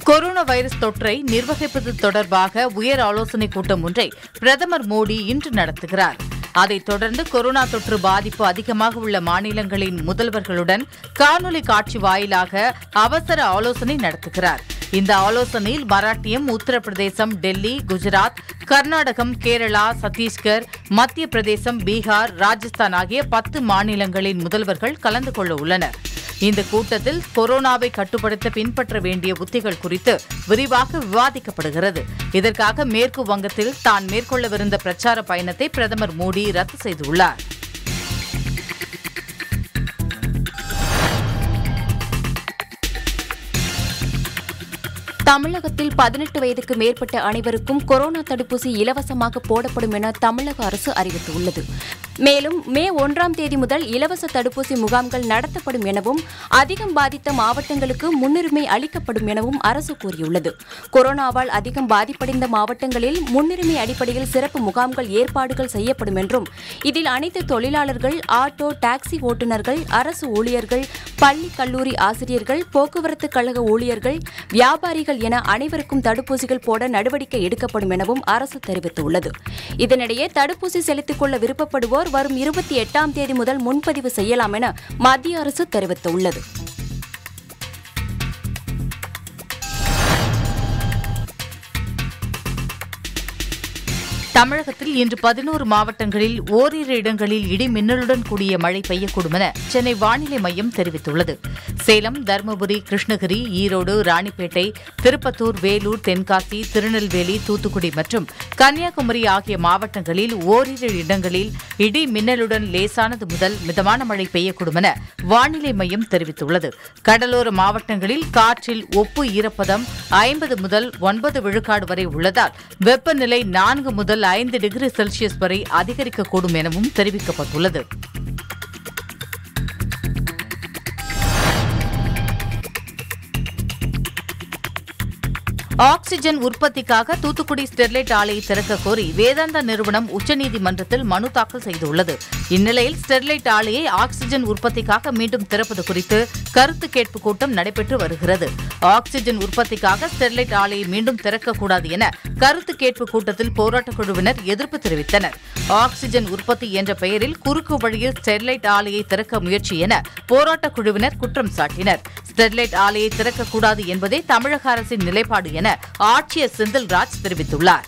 corona virus தொற்றை நிர்வகிப்பது தொடர்பாக உயர் ஆலோசனைக் கூட்டம் ஒன்றை பிரதமர் மோடி இன்று நடத்துகிறார் அதைத் தொடர்ந்து கொரோனா தொற்று பாதிப்பு அதிகமாக உள்ள மாநிலங்களின் முதல்வர்களுடன் காணொலி காட்சி வாயிலாக அவசர ஆலோசனை நடத்துகிறார் இந்த ஆலோசனையில் மராட்டியம் உத்தரப்பிரதேசம் டெல்லி குஜராத் கர்நாடகம் கேரளா சத்தீஸ்கர் மத்திய பிரதேசம் பீகார் ராஜஸ்தான் ஆகிய பத்து மாநிலங்களின் முதல்வர்கள் கலந்து கொள்ள உள்ளனர் இந்த கூட்டத்தில் கொரோனாவை கட்டுப்படுத்த பின்பற்ற வேண்டிய உத்திகள் குறித்து விரிவாக விவாதிக்கப்படுகிறது இதற்காக மேற்கு வங்கத்தில் தான் மேற்கொள்ளவிருந்த பிரச்சார பயணத்தை பிரதமர் மோடி ரத்து செய்துள்ளார் தமிழகத்தில் பதினெட்டு வயதுக்கு மேற்பட்ட அனைவருக்கும் கொரோனா தடுப்பூசி இலவசமாக போடப்படும் என தமிழக அரசு அறிவித்துள்ளது மேலும் மே ஒன்றாம் தேதி முதல் இலவச தடுப்பூசி முகாம்கள் நடத்தப்படும் எனவும் அதிகம் பாதித்த மாவட்டங்களுக்கு முன்னுரிமை அளிக்கப்படும் எனவும் அரசு கூறியுள்ளது கொரோனாவால் அதிகம் பாதிப்படைந்த மாவட்டங்களில் முன்னுரிமை அடிப்படையில் சிறப்பு முகாம்கள் ஏற்பாடுகள் செய்யப்படும் என்றும் இதில் அனைத்து தொழிலாளர்கள் ஆட்டோ டாக்ஸி ஓட்டுநர்கள் அரசு ஊழியர்கள் பள்ளி கல்லூரி ஆசிரியர்கள் போக்குவரத்து கழக ஊழியர்கள் வியாபாரிகள் என அனைவருக்கும் தடுப்பூசிகள் போட நடவடிக்கை எடுக்கப்படும் எனவும் அரசு தெரிவித்துள்ளது இதனிடையே தடுப்பூசி செலுத்திக் கொள்ள விருப்பப்படுவோர் வரும் இருபத்தி எட்டாம் தேதி முதல் முன்பதிவு செய்யலாம் என மத்திய அரசு தெரிவித்துள்ளது தமிழகத்தில் இன்று பதினோரு மாவட்டங்களில் ஓரிரு இடங்களில் இடி மின்னலுடன் கூடிய மழை பெய்யக்கூடும் என சென்னை வானிலை மையம் தெரிவித்துள்ளது சேலம் தருமபுரி கிருஷ்ணகிரி ஈரோடு ராணிப்பேட்டை திருப்பத்தூர் வேலூர் தென்காசி திருநெல்வேலி தூத்துக்குடி மற்றும் கன்னியாகுமரி ஆகிய மாவட்டங்களில் ஓரிரு இடங்களில் இடி மின்னலுடன் லேசானது முதல் மிதமான மழை பெய்யக்கூடும் என வானிலை மையம் தெரிவித்துள்ளது கடலோர மாவட்டங்களில் காற்றில் ஒப்பு ஈரப்பதம் ஐம்பது முதல் ஒன்பது விழுக்காடு வரை உள்ளதால் வெப்பநிலை நான்கு முதல் ஐந்து டிகிரி செல்சியஸ் வரை அதிகரிக்கக்கூடும் எனவும் தெரிவிக்கப்பட்டுள்ளது ஆக்ஸிஜன் உற்பத்திக்காக தூத்துக்குடி ஸ்டெர்லைட் ஆலையை திறக்க கோரி வேதாந்தா நிறுவனம் உச்சநீதிமன்றத்தில் மனு தாக்கல் செய்துள்ளது இந்நிலையில் ஸ்டெர்லைட் ஆலையை ஆக்ஸிஜன் உற்பத்திக்காக மீண்டும் திறப்பது குறித்து கருத்து கேட்பு கூட்டம் நடைபெற்று வருகிறது ஆக்ஸிஜன் உற்பத்திக்காக ஸ்டெர்லைட் ஆலையை மீண்டும் திறக்கக்கூடாது என கருத்து கேட்பு கூட்டத்தில் போராட்டக் குழுவினர் எதிர்ப்பு தெரிவித்தனர் ஆக்ஸிஜன் உற்பத்தி என்ற பெயரில் குறுக்கு வழியில் ஸ்டெர்லைட் ஆலையை திறக்க முயற்சி என போராட்டக் குழுவினர் குற்றம் சாட்டினர் ஸ்டெர்லைட் ஆலையை திறக்கக்கூடாது என்பதே தமிழக அரசின் நிலைப்பாடு என ஆட்சியர் செந்தில்ராஜ் தெரிவித்துள்ளார்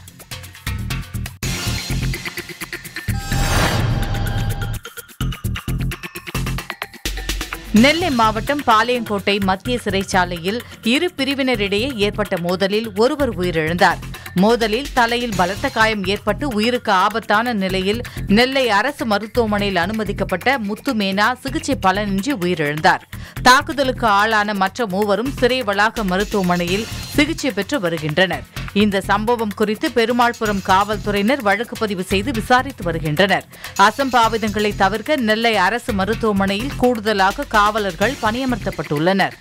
நெல்லை மாவட்டம் பாளையங்கோட்டை மத்திய சிறைச்சாலையில் இரு பிரிவினரிடையே ஏற்பட்ட மோதலில் ஒருவர் உயிரிழந்தார் மோதலில் தலையில் பலத்த காயம் ஏற்பட்டு உயிருக்கு ஆபத்தான நிலையில் நெல்லை அரசு மருத்துவமனையில் அனுமதிக்கப்பட்ட முத்துமேனா சிகிச்சை பலனின்றி உயிரிழந்தார் தாக்குதலுக்கு ஆளான மற்ற மூவரும் சிறை வளாக மருத்துவமனையில் சிகிச்சை பெற்று வருகின்றனர் இந்த சம்பவம் குறித்து பெருமாள்புரம் காவல்துறையினர் வழக்கு பதிவு செய்து விசாரித்து வருகின்றனர் அசம்பாவிதங்களை தவிர்க்க நெல்லை அரசு மருத்துவமனையில் கூடுதலாக காவலர்கள் பணியமர்த்தப்பட்டுள்ளனர்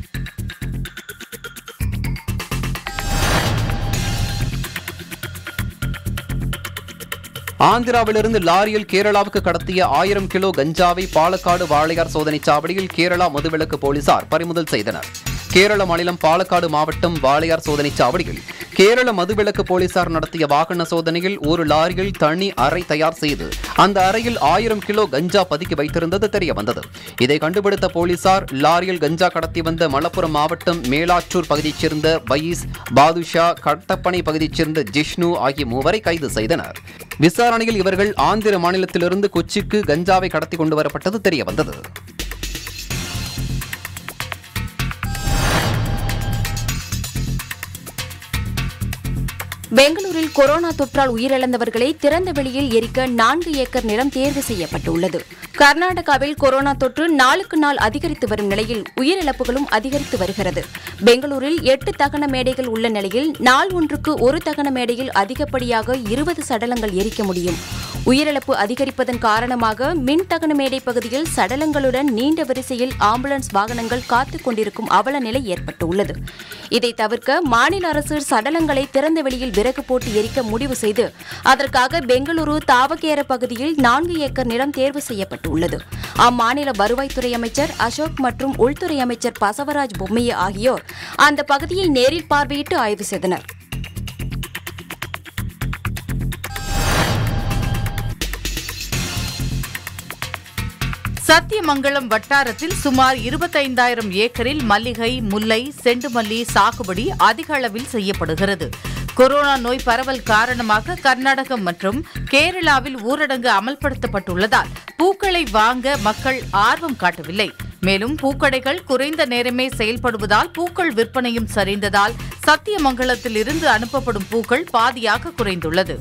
ஆந்திராவிலிருந்து லாரியில் கேரளாவுக்கு கடத்திய ஆயிரம் கிலோ கஞ்சாவை பாலக்காடு வாளையார் சோதனைச் சாவடியில் கேரளா மதுவிலக்கு போலீசார் பறிமுதல் செய்தனர் கேரள மாநிலம் பாலக்காடு மாவட்டம் வாளையார் சோதனைச் சாவடியில் கேரள மதுவிலக்கு போலீசார் நடத்திய வாகன சோதனையில் ஒரு லாரியில் தனி அறை தயார் செய்து அந்த அறையில் ஆயிரம் கிலோ கஞ்சா பதுக்கி வைத்திருந்தது தெரிய வந்தது இதை கண்டுபிடித்த போலீசார் லாரியில் கஞ்சா கடத்தி வந்த மலப்புரம் மாவட்டம் மேலாற்றூர் பகுதியைச் சேர்ந்த வயீஸ் பாதுஷா கட்டப்பனை பகுதியைச் சேர்ந்த ஜிஷ்ணு ஆகிய மூவரை கைது செய்தனர் விசாரணையில் இவர்கள் ஆந்திர மாநிலத்திலிருந்து கொச்சிக்கு கஞ்சாவை கடத்தி கொண்டு வரப்பட்டது தெரிய வந்தது பெங்களூரில் கொரோனா தொற்றால் உயிரிழந்தவர்களை திறந்த வெளியில் எரிக்க நான்கு ஏக்கர் நிலம் தேர்வு செய்யப்பட்டுள்ளது கர்நாடகாவில் கொரோனா தொற்று நாளுக்கு நாள் அதிகரித்து வரும் நிலையில் உயிரிழப்புகளும் அதிகரித்து வருகிறது பெங்களூரில் எட்டு தகன மேடைகள் உள்ள நிலையில் நாள் ஒன்றுக்கு ஒரு தகன மேடையில் அதிகப்படியாக இருபது சடலங்கள் எரிக்க முடியும் உயிரிழப்பு அதிகரிப்பதன் காரணமாக மின் தகன மேடை பகுதியில் சடலங்களுடன் நீண்ட வரிசையில் ஆம்புலன்ஸ் வாகனங்கள் காத்துக் கொண்டிருக்கும் அவல நிலை ஏற்பட்டுள்ளது இதை தவிர்க்க மாநில அரசு சடலங்களை திறந்த வெளியில் விறகு போட்டு எரிக்க முடிவு செய்து அதற்காக பெங்களூரு தாவகேர பகுதியில் நான்கு ஏக்கர் நிலம் தேர்வு செய்யப்பட்டுள்ளது அறிவிக்கப்பட்டுள்ளது அம்மாநில வருவாய்த்துறை அமைச்சர் அசோக் மற்றும் உள்துறை அமைச்சர் பசவராஜ் பொம்மைய ஆகியோர் அந்த பகுதியை நேரில் பார்வையிட்டு ஆய்வு செய்தனர் சத்தியமங்கலம் வட்டாரத்தில் சுமார் இருபத்தைந்தாயிரம் ஏக்கரில் மல்லிகை முல்லை செண்டுமல்லி சாகுபடி அதிக அளவில் செய்யப்படுகிறது கொரோனா நோய் பரவல் காரணமாக கர்நாடகம் மற்றும் கேரளாவில் ஊரடங்கு அமல்படுத்தப்பட்டுள்ளதால் பூக்களை வாங்க மக்கள் ஆர்வம் காட்டவில்லை மேலும் பூக்கடைகள் குறைந்த நேரமே செயல்படுவதால் பூக்கள் விற்பனையும் சரிந்ததால் சத்தியமங்கலத்தில் இருந்து அனுப்பப்படும் பூக்கள் பாதியாக குறைந்துள்ளது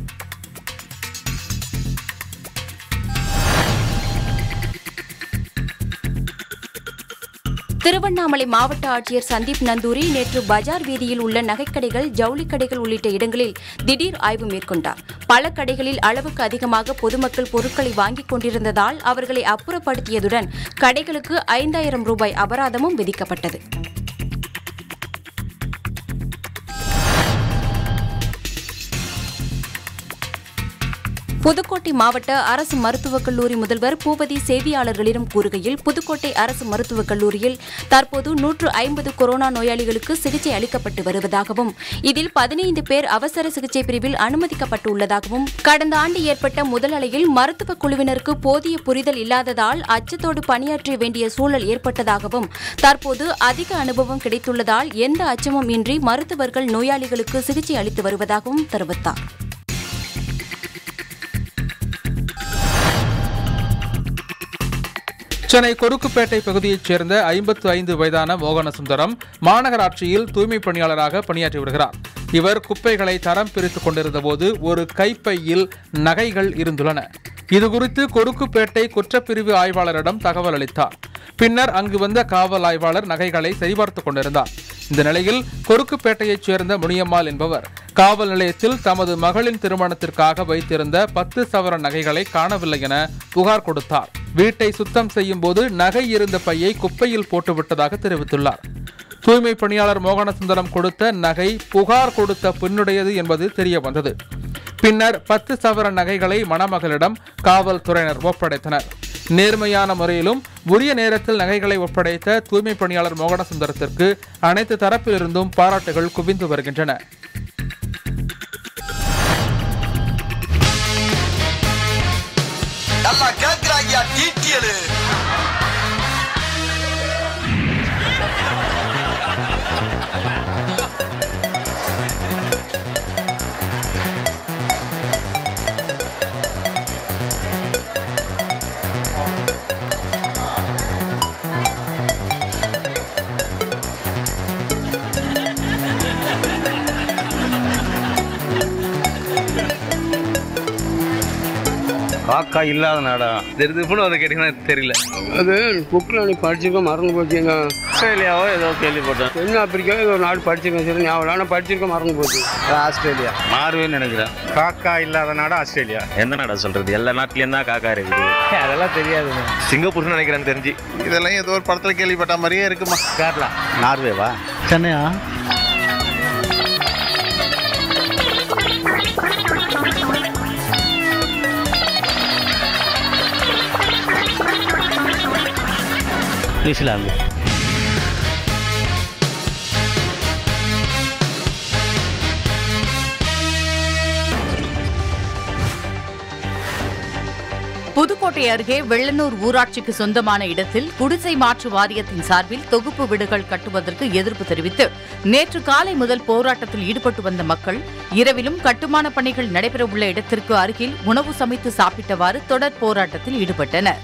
திருவண்ணாமலை மாவட்ட ஆட்சியர் சந்தீப் நந்தூரி நேற்று பஜார் வீதியில் உள்ள நகைக்கடைகள் ஜவுளிக் கடைகள் உள்ளிட்ட இடங்களில் திடீர் ஆய்வு மேற்கொண்டார் பல கடைகளில் அளவுக்கு அதிகமாக பொதுமக்கள் பொருட்களை வாங்கிக் கொண்டிருந்ததால் அவர்களை அப்புறப்படுத்தியதுடன் கடைகளுக்கு ஐந்தாயிரம் ரூபாய் அபராதமும் விதிக்கப்பட்டது புதுக்கோட்டை மாவட்ட அரசு மருத்துவக் கல்லூரி முதல்வர் பூபதி செய்தியாளர்களிடம் கூறுகையில் புதுக்கோட்டை அரசு மருத்துவக் கல்லூரியில் தற்போது நூற்று ஐம்பது கொரோனா நோயாளிகளுக்கு சிகிச்சை அளிக்கப்பட்டு வருவதாகவும் இதில் பதினைந்து பேர் அவசர சிகிச்சை பிரிவில் அனுமதிக்கப்பட்டுள்ளதாகவும் கடந்த ஆண்டு ஏற்பட்ட முதல் அலையில் மருத்துவக் குழுவினருக்கு போதிய புரிதல் இல்லாததால் அச்சத்தோடு பணியாற்ற வேண்டிய சூழல் ஏற்பட்டதாகவும் தற்போது அதிக அனுபவம் கிடைத்துள்ளதால் எந்த அச்சமும் இன்றி மருத்துவர்கள் நோயாளிகளுக்கு சிகிச்சை அளித்து வருவதாகவும் தெரிவித்தார் சென்னை கொருக்குப்பேட்டை பகுதியைச் சேர்ந்த ஐம்பத்து ஐந்து வயதான மோகன சுந்தரம் மாநகராட்சியில் தூய்மை பணியாளராக பணியாற்றி வருகிறார் இவர் குப்பைகளை தரம் பிரித்துக் கொண்டிருந்த போது ஒரு கைப்பையில் நகைகள் இருந்துள்ளன இதுகுறித்து கொருக்குப்பேட்டை குற்றப்பிரிவு ஆய்வாளரிடம் தகவல் அளித்தார் பின்னர் அங்கு வந்த காவல் ஆய்வாளர் நகைகளை சரிபார்த்துக் கொண்டிருந்தார் இந்த நிலையில் கொருக்குப்பேட்டையைச் சேர்ந்த முனியம்மாள் என்பவர் காவல் நிலையத்தில் தமது மகளின் திருமணத்திற்காக வைத்திருந்த பத்து சவர நகைகளை காணவில்லை என புகார் கொடுத்தார் வீட்டை சுத்தம் செய்யும் போது நகை இருந்த பையை குப்பையில் போட்டுவிட்டதாக தெரிவித்துள்ளார் தூய்மை பணியாளர் மோகனசுந்தரம் கொடுத்த நகை புகார் கொடுத்த பெண்ணுடையது என்பது தெரிய வந்தது பின்னர் பத்து சவர நகைகளை மணமகளிடம் காவல்துறையினர் ஒப்படைத்தனர் நேர்மையான முறையிலும் உரிய நேரத்தில் நகைகளை ஒப்படைத்த தூய்மை பணியாளர் மோகனசுந்தரத்திற்கு அனைத்து தரப்பிலிருந்தும் பாராட்டுகள் குவிந்து வருகின்றன நல்லா கேக்குறாங்கயா டீட்டியலு காக்கா இல்லாத நாடா திருதுப்புன்னு அதை கேட்டீங்கன்னா தெரியல அது புக்கில் நீ படிச்சிருக்கோம் மறந்து போச்சுங்க ஆஸ்திரேலியாவோ ஏதோ கேள்விப்பட்டேன் தென் ஆப்பிரிக்கா ஒரு நாடு படிச்சிருக்கேன் சரி ஞாபகம் ஆனால் படிச்சிருக்கோம் மறந்து போச்சு ஆஸ்திரேலியா மாறுவேன்னு நினைக்கிறேன் காக்கா இல்லாத நாடு ஆஸ்திரேலியா எந்த நாடா சொல்றது எல்லா நாட்டிலயும் தான் காக்கா இருக்குது அதெல்லாம் தெரியாதுங்க சிங்கப்பூர்னு நினைக்கிறேன் தெரிஞ்சு இதெல்லாம் ஏதோ ஒரு படத்துல கேள்விப்பட்ட மாதிரியே இருக்குமா கேரளா நார்வேவா சென்னையா நியூசிலாந்து புதுக்கோட்டை அருகே வெள்ளனூர் ஊராட்சிக்கு சொந்தமான இடத்தில் குடிசை மாற்று வாரியத்தின் சார்பில் தொகுப்பு வீடுகள் கட்டுவதற்கு எதிர்ப்பு தெரிவித்து நேற்று காலை முதல் போராட்டத்தில் ஈடுபட்டு வந்த மக்கள் இரவிலும் கட்டுமான பணிகள் நடைபெறவுள்ள இடத்திற்கு அருகில் உணவு சமைத்து சாப்பிட்டவாறு தொடர் போராட்டத்தில் ஈடுபட்டனர்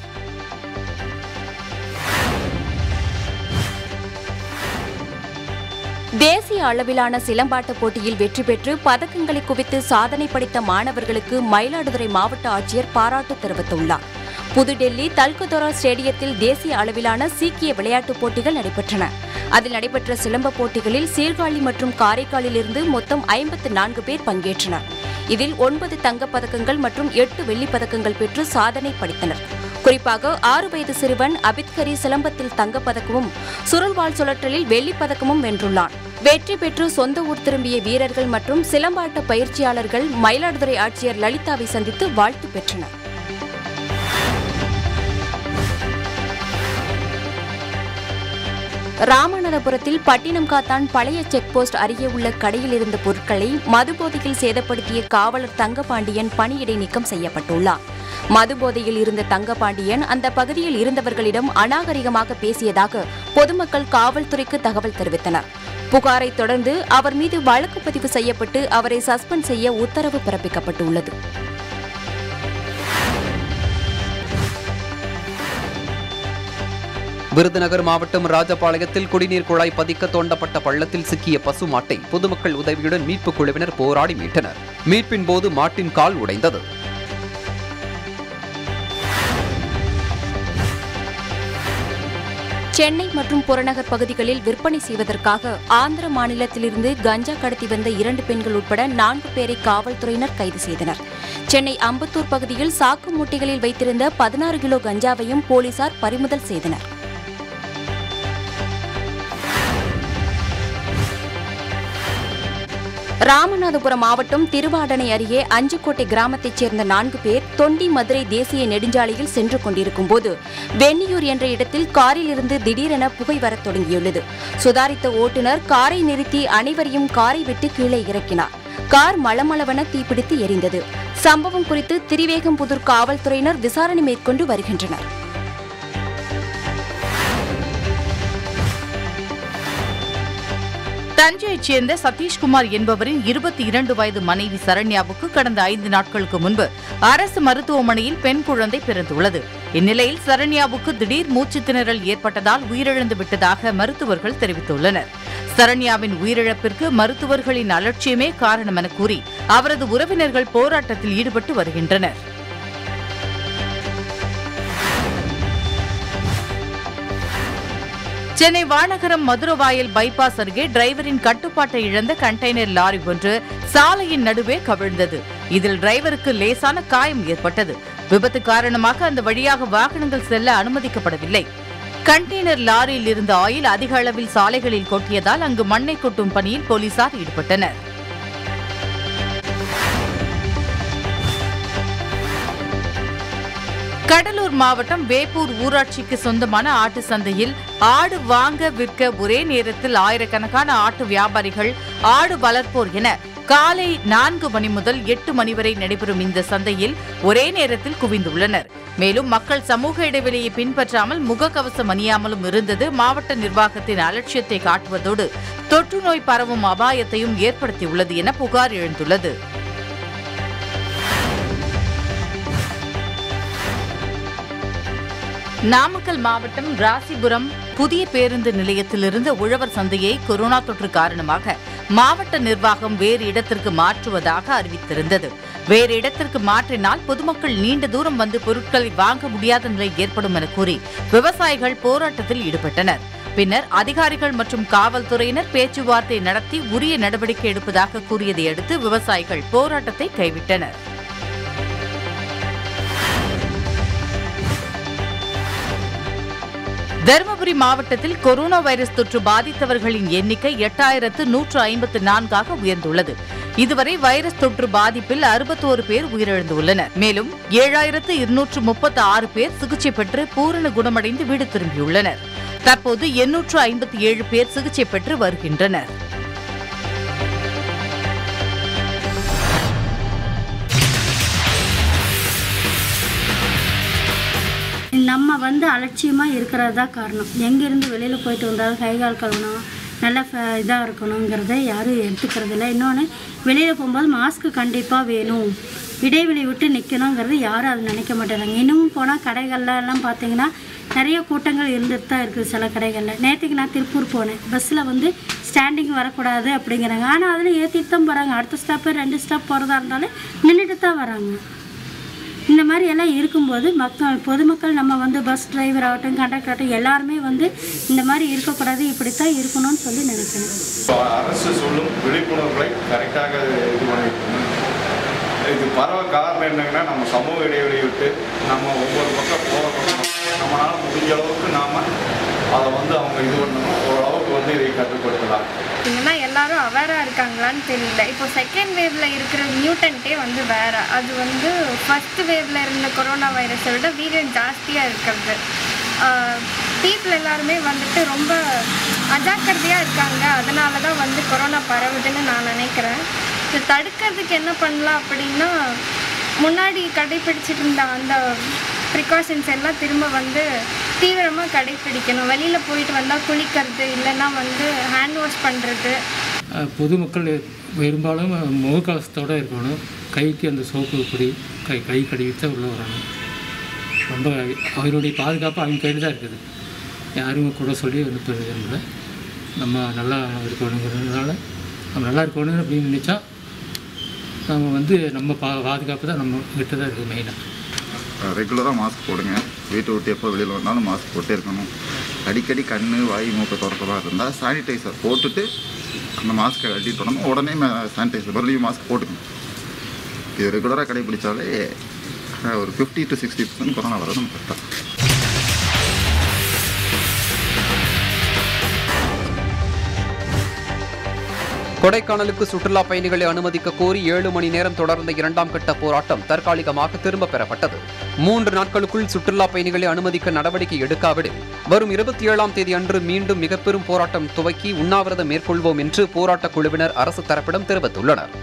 தேசிய அளவிலான சிலம்பாட்ட போட்டியில் வெற்றி பெற்று பதக்கங்களை குவித்து சாதனை படைத்த மாணவர்களுக்கு மயிலாடுதுறை மாவட்ட ஆட்சியர் பாராட்டு தெரிவித்துள்ளார் புதுடெல்லி தல்குதோரா ஸ்டேடியத்தில் தேசிய அளவிலான சீக்கிய விளையாட்டுப் போட்டிகள் நடைபெற்றன அதில் நடைபெற்ற சிலம்ப போட்டிகளில் சீர்காழி மற்றும் காரைக்காலிலிருந்து மொத்தம் ஐம்பத்து நான்கு பேர் பங்கேற்றனர் இதில் ஒன்பது தங்கப் பதக்கங்கள் மற்றும் எட்டு வெள்ளிப் பதக்கங்கள் பெற்று சாதனை படைத்தனர் குறிப்பாக ஆறு வயது சிறுவன் அபித்கரி சிலம்பத்தில் தங்கப்பதக்கமும் சுருள்வாள் சுழற்றலில் வெள்ளிப் பதக்கமும் வென்றுள்ளான் வெற்றி பெற்று சொந்த ஊர் திரும்பிய வீரர்கள் மற்றும் சிலம்பாட்ட பயிற்சியாளர்கள் மயிலாடுதுறை ஆட்சியர் லலிதாவை சந்தித்து வாழ்த்து பெற்றனர் ராமநாதபுரத்தில் பட்டினம் காத்தான் பழைய செக் போஸ்ட் அருகே உள்ள கடையில் இருந்த பொருட்களை மதுபோதையில் சேதப்படுத்திய காவலர் தங்கபாண்டியன் பணியிடை நீக்கம் செய்யப்பட்டுள்ளார் மதுபோதையில் இருந்த தங்கபாண்டியன் அந்த பகுதியில் இருந்தவர்களிடம் அநாகரிகமாக பேசியதாக பொதுமக்கள் காவல்துறைக்கு தகவல் தெரிவித்தனர் புகாரை தொடர்ந்து அவர் மீது வழக்கு பதிவு செய்யப்பட்டு அவரை சஸ்பெண்ட் செய்ய உத்தரவு பிறப்பிக்கப்பட்டுள்ளது விருதுநகர் மாவட்டம் ராஜபாளையத்தில் குடிநீர் குழாய் பதிக்க தோண்டப்பட்ட பள்ளத்தில் சிக்கிய பசு மாட்டை பொதுமக்கள் உதவியுடன் மீட்புக் குழுவினர் போராடி மீட்டனர் மீட்பின் போது மாட்டின் கால் உடைந்தது சென்னை மற்றும் புறநகர் பகுதிகளில் விற்பனை செய்வதற்காக ஆந்திர மாநிலத்திலிருந்து கஞ்சா கடத்தி வந்த இரண்டு பெண்கள் உட்பட நான்கு பேரை காவல்துறையினர் கைது செய்தனர் சென்னை அம்பத்தூர் பகுதியில் சாக்கு மூட்டைகளில் வைத்திருந்த பதினாறு கிலோ கஞ்சாவையும் போலீசார் பறிமுதல் செய்தனர் ராமநாதபுரம் மாவட்டம் திருவாடனை அருகே அஞ்சுக்கோட்டை கிராமத்தைச் சேர்ந்த நான்கு பேர் தொண்டி மதுரை தேசிய நெடுஞ்சாலையில் சென்று கொண்டிருக்கும் போது வெண்ணியூர் என்ற இடத்தில் காரில் இருந்து திடீரென புகை வரத் தொடங்கியுள்ளது சுதாரித்த ஓட்டுநர் காரை நிறுத்தி அனைவரையும் காரை விட்டு கீழே இறக்கினார் கார் மளமளவென தீப்பிடித்து எரிந்தது சம்பவம் குறித்து திரிவேகம்புதூர் காவல்துறையினர் விசாரணை மேற்கொண்டு வருகின்றனர் தஞ்சையைச் சேர்ந்த சதீஷ்குமார் என்பவரின் இருபத்தி இரண்டு வயது மனைவி சரண்யாவுக்கு கடந்த ஐந்து நாட்களுக்கு முன்பு அரசு மருத்துவமனையில் பெண் குழந்தை பிறந்துள்ளது இந்நிலையில் சரண்யாவுக்கு திடீர் மூச்சுத் திணறல் ஏற்பட்டதால் உயிரிழந்து விட்டதாக மருத்துவர்கள் தெரிவித்துள்ளனர் சரண்யாவின் உயிரிழப்பிற்கு மருத்துவர்களின் அலட்சியமே காரணம் என கூறி அவரது உறவினர்கள் போராட்டத்தில் ஈடுபட்டு வருகின்றனர் சென்னை வானகரம் மதுரவாயல் பைபாஸ் அருகே டிரைவரின் கட்டுப்பாட்டை இழந்த கண்டெய்னர் லாரி ஒன்று சாலையின் நடுவே கவிழ்ந்தது இதில் டிரைவருக்கு லேசான காயம் ஏற்பட்டது விபத்து காரணமாக அந்த வழியாக வாகனங்கள் செல்ல அனுமதிக்கப்படவில்லை கண்டெய்னர் லாரியில் இருந்த ஆயில் அதிக அளவில் சாலைகளில் கொட்டியதால் அங்கு மண்ணை கொட்டும் பணியில் போலீசார் ஈடுபட்டனர் கடலூர் மாவட்டம் வேப்பூர் ஊராட்சிக்கு சொந்தமான ஆட்டு சந்தையில் ஆடு வாங்க விற்க ஒரே நேரத்தில் ஆயிரக்கணக்கான ஆட்டு வியாபாரிகள் ஆடு வளர்ப்போர் என காலை நான்கு மணி முதல் எட்டு மணி வரை நடைபெறும் இந்த சந்தையில் ஒரே நேரத்தில் குவிந்துள்ளனர் மேலும் மக்கள் சமூக இடைவெளியை பின்பற்றாமல் முகக்கவசம் அணியாமலும் இருந்தது மாவட்ட நிர்வாகத்தின் அலட்சியத்தை காட்டுவதோடு தொற்று நோய் பரவும் அபாயத்தையும் ஏற்படுத்தியுள்ளது என புகார் எழுந்துள்ளது நாமக்கல் மாவட்டம் ராசிபுரம் புதிய பேருந்து நிலையத்திலிருந்து உழவர் சந்தையை கொரோனா தொற்று காரணமாக மாவட்ட நிர்வாகம் வேறு இடத்திற்கு மாற்றுவதாக அறிவித்திருந்தது வேறு இடத்திற்கு மாற்றினால் பொதுமக்கள் நீண்ட தூரம் வந்து பொருட்களை வாங்க முடியாத நிலை ஏற்படும் என கூறி விவசாயிகள் போராட்டத்தில் ஈடுபட்டனர் பின்னர் அதிகாரிகள் மற்றும் காவல்துறையினர் பேச்சுவார்த்தை நடத்தி உரிய நடவடிக்கை எடுப்பதாக கூறியதை அடுத்து விவசாயிகள் போராட்டத்தை கைவிட்டனர் தருமபுரி மாவட்டத்தில் கொரோனா வைரஸ் தொற்று பாதித்தவர்களின் எண்ணிக்கை எட்டாயிரத்து நூற்று ஐம்பத்து நான்காக உயர்ந்துள்ளது இதுவரை வைரஸ் தொற்று பாதிப்பில் அறுபத்தோரு பேர் உயிரிழந்துள்ளனர் மேலும் ஏழாயிரத்து இருநூற்று முப்பத்து ஆறு பேர் சிகிச்சை பெற்று பூரண குணமடைந்து வீடு திரும்பியுள்ளனர் தற்போது எண்ணூற்று ஐம்பத்தி ஏழு பேர் சிகிச்சை பெற்று வருகின்றனர் நம்ம வந்து அலட்சியமாக இருக்கிறது தான் காரணம் எங்கேருந்து வெளியில் போயிட்டு வந்தாலும் கை கால் கழுவணும் நல்லா இதாக இருக்கணுங்கிறத யாரும் எடுத்துக்கிறது இல்லை இன்னொன்று வெளியில் போகும்போது மாஸ்க்கு கண்டிப்பாக வேணும் இடைவெளி விட்டு நிற்கணுங்கிறது யாரும் அதை நினைக்க மாட்டேறாங்க இன்னமும் போனால் கடைகள்ல எல்லாம் பார்த்தீங்கன்னா நிறைய கூட்டங்கள் இருந்துட்டு தான் இருக்குது சில கடைகளில் நேற்றுக்கு நான் திருப்பூர் போனேன் பஸ்ஸில் வந்து ஸ்டாண்டிங் வரக்கூடாது அப்படிங்கிறாங்க ஆனால் அதில் ஏற்றிட்டு தான் போகிறாங்க அடுத்த ஸ்டாப்பு ரெண்டு ஸ்டாப் போகிறதா இருந்தாலும் நின்றுட்டு தான் வராங்க இந்த மாதிரி எல்லாம் இருக்கும்போது மக்கள் பொதுமக்கள் நம்ம வந்து பஸ் டிரைவர் ஆகட்டும் கண்டக்டர் ஆகட்டும் எல்லாருமே வந்து இந்த மாதிரி இருக்கக்கூடாது இப்படித்தான் இருக்கணும்னு சொல்லி நினைக்கணும் அரசு சொல்லும் விழிப்புணர்வுகளை கரெக்டாக இது பண்ணிருக்கணும் இது பரவ காரணம் என்னங்கன்னா நம்ம சமூக இடைவெளி விட்டு நம்ம ஒவ்வொரு பக்கம் போகிற பக்கம் நம்மளால முடிஞ்ச அளவுக்கு நாம் அதை வந்து அவங்க இது பண்ணணும் ஓரளவுக்கு வந்து இதை கட்டுப்படுத்தலாம் இன்னும் எல்லாரும் அவேராக இருக்காங்களான்னு தெரியல இப்போ செகண்ட் வேவ்ல இருக்கிற மியூட்டன்ட்டே வந்து வேற அது வந்து ஃபர்ஸ்ட் வேவ்ல இருந்த கொரோனா வைரஸை விட வீரியன் ஜாஸ்தியாக இருக்கிறது ஆஹ் பீப்புள் எல்லாருமே வந்துட்டு ரொம்ப அஜாக்கிரதையாக இருக்காங்க அதனால தான் வந்து கொரோனா பரவுதுன்னு நான் நினைக்கிறேன் இதை தடுக்கிறதுக்கு என்ன பண்ணலாம் அப்படின்னா முன்னாடி கடைப்பிடிச்சிட்டு இருந்த அந்த ப்ரிகாஷன்ஸ் எல்லாம் திரும்ப வந்து தீவிரமாக கடைப்பிடிக்கணும் வெளியில் போயிட்டு வந்தால் குளிக்கிறது இல்லைன்னா வந்து ஹேண்ட் வாஷ் பண்ணுறது அஹ் பொதுமக்கள் பெரும்பாலும் முகக்கவசத்தோடு இருக்கணும் கைக்கு அந்த சோப்பு பொடி கை கை கழுவிட்டு தான் உள்ளே வரணும் ரொம்ப அவருடைய பாதுகாப்பு அவங்க கையில் தான் இருக்குது யாரும் கூட சொல்லி அனுப்புறது இல்லை நம்ம நல்லா இருக்கணுங்கிறதுனால நம்ம நல்லா இருக்கணும் அப்படின்னு நினச்சா நம்ம வந்து நம்ம பா பாதுகாப்பு தான் நம்ம கிட்ட தான் இருக்குது மெயினாக ரெகுலராக மாஸ்க் போடுங்க வீட்டை விட்டு எப்போ வெளியில் வந்தாலும் மாஸ்க் போட்டே இருக்கணும் அடிக்கடி கண் வாய் மூக்கை திறக்கிறதா இருந்தால் சானிடைசர் போட்டுட்டு அந்த மாஸ்க்கை கட்டிட்டு வரணும் உடனே சானிடைசர் மறுபடியும் மாஸ்க் போட்டுக்கணும் இது ரெகுலராக கடைபிடிச்சாலே அஹ், ஒரு fifty to sixty percent corona வர நம்ம கரெக்டாக கொடைக்கானலுக்கு சுற்றுலா பயணிகளை அனுமதிக்க கோரி ஏழு மணி நேரம் தொடர்ந்த இரண்டாம் கட்ட போராட்டம் தற்காலிகமாக திரும்பப் பெறப்பட்டது மூன்று நாட்களுக்குள் சுற்றுலா பயணிகளை அனுமதிக்க நடவடிக்கை எடுக்காவிடில் வரும் இருபத்தி ஏழாம் தேதி அன்று மீண்டும் மிக பெரும் போராட்டம் துவக்கி உண்ணாவிரதம் மேற்கொள்வோம் என்று போராட்டக் குழுவினர் அரசு தரப்பிடம் தெரிவித்துள்ளனர்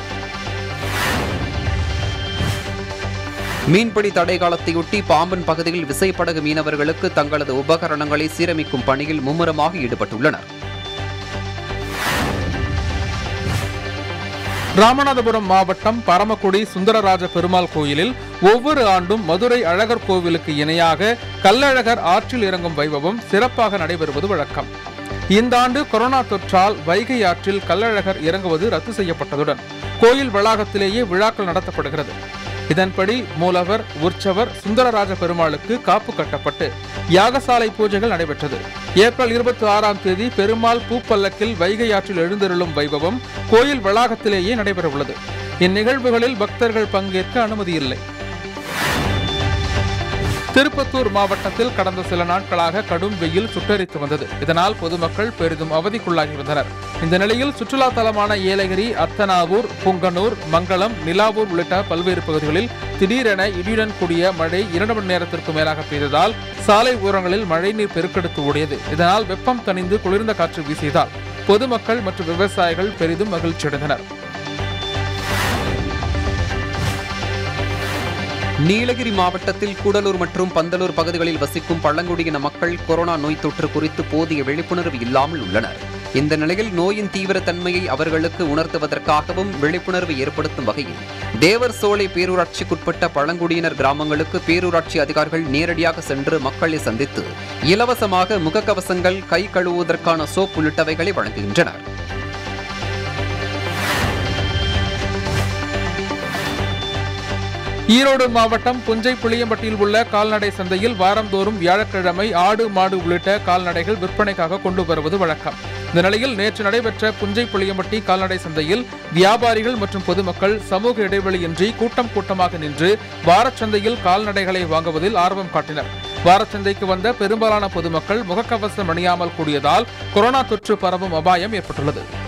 மீன்பிடி தடை காலத்தையொட்டி பாம்பன் பகுதியில் விசைப்படகு மீனவர்களுக்கு தங்களது உபகரணங்களை சீரமைக்கும் பணியில் மும்முரமாக ஈடுபட்டுள்ளனர் ராமநாதபுரம் மாவட்டம் பரமக்குடி சுந்தரராஜ பெருமாள் கோயிலில் ஒவ்வொரு ஆண்டும் மதுரை அழகர் கோவிலுக்கு இணையாக கள்ளழகர் ஆற்றில் இறங்கும் வைபவம் சிறப்பாக நடைபெறுவது வழக்கம் இந்த ஆண்டு கொரோனா தொற்றால் வைகை ஆற்றில் கள்ளழகர் இறங்குவது ரத்து செய்யப்பட்டதுடன் கோயில் வளாகத்திலேயே விழாக்கள் நடத்தப்படுகிறது இதன்படி மூலவர் உற்சவர் சுந்தரராஜ பெருமாளுக்கு காப்பு கட்டப்பட்டு யாகசாலை பூஜைகள் நடைபெற்றது ஏப்ரல் இருபத்தி ஆறாம் தேதி பெருமாள் பூப்பல்லக்கில் வைகை ஆற்றில் எழுந்தருளும் வைபவம் கோயில் வளாகத்திலேயே நடைபெறவுள்ளது இந்நிகழ்வுகளில் பக்தர்கள் பங்கேற்க அனுமதி இல்லை திருப்பத்தூர் மாவட்டத்தில் கடந்த சில நாட்களாக கடும் வெயில் சுட்டரித்து வந்தது இதனால் பொதுமக்கள் பெரிதும் அவதிக்குள்ளாகியிருந்தனர் இந்த நிலையில் சுற்றுலா தலமான ஏலகிரி அத்தனாவூர் புங்கனூர் மங்களம் நிலாவூர் உள்ளிட்ட பல்வேறு பகுதிகளில் திடீரென இடியுடன் கூடிய மழை இரண்டு மணி நேரத்திற்கு மேலாக பெய்ததால் சாலை ஓரங்களில் மழைநீர் பெருக்கெடுத்து ஓடியது இதனால் வெப்பம் தணிந்து குளிர்ந்த காற்று வீசியதால் பொதுமக்கள் மற்றும் விவசாயிகள் பெரிதும் மகிழ்ச்சியடைந்தனர் நீலகிரி மாவட்டத்தில் கூடலூர் மற்றும் பந்தலூர் பகுதிகளில் வசிக்கும் பழங்குடியின மக்கள் கொரோனா நோய் தொற்று குறித்து போதிய விழிப்புணர்வு இல்லாமல் உள்ளனர் இந்த நிலையில் நோயின் தீவிரத்தன்மையை அவர்களுக்கு உணர்த்துவதற்காகவும் விழிப்புணர்வு ஏற்படுத்தும் வகையில் தேவர் சோலை பேரூராட்சிக்குட்பட்ட பழங்குடியினர் கிராமங்களுக்கு பேரூராட்சி அதிகாரிகள் நேரடியாக சென்று மக்களை சந்தித்து இலவசமாக முகக்கவசங்கள் கை கழுவுவதற்கான சோப் உள்ளிட்டவைகளை வழங்குகின்றனர் ஈரோடு மாவட்டம் புஞ்சை புளியம்பட்டியில் உள்ள கால்நடை சந்தையில் வாரந்தோறும் வியாழக்கிழமை ஆடு மாடு உள்ளிட்ட கால்நடைகள் விற்பனைக்காக கொண்டு வருவது வழக்கம் இந்த நிலையில் நேற்று நடைபெற்ற புஞ்சை புளியம்பட்டி கால்நடை சந்தையில் வியாபாரிகள் மற்றும் பொதுமக்கள் சமூக இடைவெளியின்றி கூட்டம் கூட்டமாக நின்று வாரச்சந்தையில் கால்நடைகளை வாங்குவதில் ஆர்வம் காட்டினர் வாரச்சந்தைக்கு வந்த பெரும்பாலான பொதுமக்கள் முகக்கவசம் அணியாமல் கூடியதால் கொரோனா தொற்று பரவும் அபாயம் ஏற்பட்டுள்ளது